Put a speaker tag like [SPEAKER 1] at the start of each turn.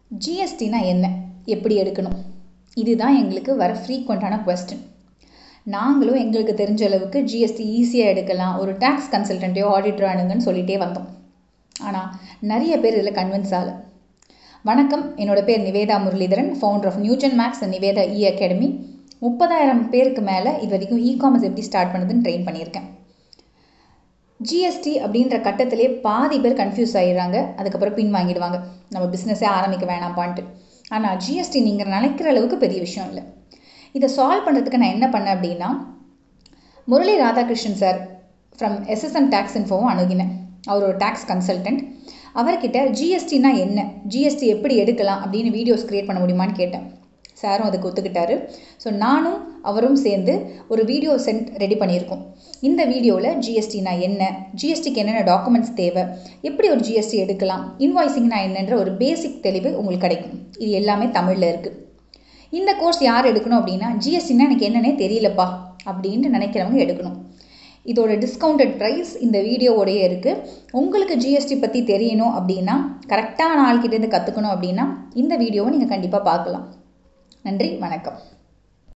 [SPEAKER 1] ஜிஎஸ்டினா என்ன எப்படி எடுக்கணும் இதுதான் எங்களுக்கு வர ஃப்ரீக்வெண்ட்டான கொஸ்டின் நாங்களும் எங்களுக்கு தெரிஞ்ச அளவுக்கு ஜிஎஸ்டி ஈஸியாக எடுக்கலாம் ஒரு டேக்ஸ் கன்சல்டண்ட்டையோ ஆடிட்டரோ அணுங்கன்னு சொல்லிகிட்டே வந்தோம் ஆனால் நிறைய பேர் இதில் கன்வின்ஸ் ஆகல வணக்கம் என்னோட பேர் Nivetha Muralidharan founder of NewGen Max and Nivetha e academy முப்பதாயிரம் பேருக்கு மேலே இது வரைக்கும் இ காமர்ஸ் எப்படி ஸ்டார்ட் பண்ணுதுன்னு ட்ரெயின் பண்ணியிருக்கேன் ஜிஎஸ்டி அப்படின்ற கட்டத்திலே பாதி பேர் கன்ஃபியூஸ் ஆகிடுறாங்க அதுக்கப்புறம் பின் வாங்கிடுவாங்க நம்ம பிஸ்னஸே ஆரம்பிக்க வேணாம்ப்பான்ட்டு ஆனால் ஜிஎஸ்டி நீங்கள் நினைக்கிற அளவுக்கு பெரிய விஷயம் இல்லை இதை சால்வ் பண்ணுறதுக்கு நான் என்ன பண்ணேன் அப்படின்னா Murali Radhakrishnan sir from SSM tax இன்ஃபோவும் அணுகினேன் அவர் ஒரு டேக்ஸ் கன்சல்டன்ட் அவர்கிட்ட ஜிஎஸ்டினா என்ன ஜிஎஸ்டி எப்படி எடுக்கலாம் அப்படின்னு வீடியோஸ் க்ரியேட் பண்ண முடியுமான்னு கேட்டேன் சாரும் அதுக்கு ஒத்துக்கிட்டாரு ஸோ நானும் அவரும் சேர்ந்து ஒரு வீடியோ சென்ட் ரெடி பண்ணியிருக்கோம் இந்த வீடியோவில் ஜிஎஸ்டினா என்ன ஜிஎஸ்டிக்கு என்னென்ன டாக்குமெண்ட்ஸ் தேவை எப்படி ஒரு ஜிஎஸ்டி எடுக்கலாம் இன்வாய்ஸிங்னா என்னன்ற ஒரு பேசிக் தெளிவு உங்களுக்கு கிடைக்கும் இது எல்லாமே தமிழில் இருக்குது இந்த கோர்ஸ் யார் எடுக்கணும் அப்படின்னா ஜிஎஸ்டினா எனக்கு என்னன்னே தெரியலப்பா அப்படின்ட்டு நினைக்கிறவங்க எடுக்கணும் இதோட டிஸ்கவுண்டட் ப்ரைஸ் இந்த வீடியோவோடையே இருக்குது உங்களுக்கு ஜிஎஸ்டி பற்றி தெரியணும் அப்படின்னா கரெக்டான ஆள்கிட்டேருந்து கற்றுக்கணும் அப்படின்னா இந்த வீடியோவை நீங்கள் கண்டிப்பாக பார்க்கலாம் நன்றி வணக்கம்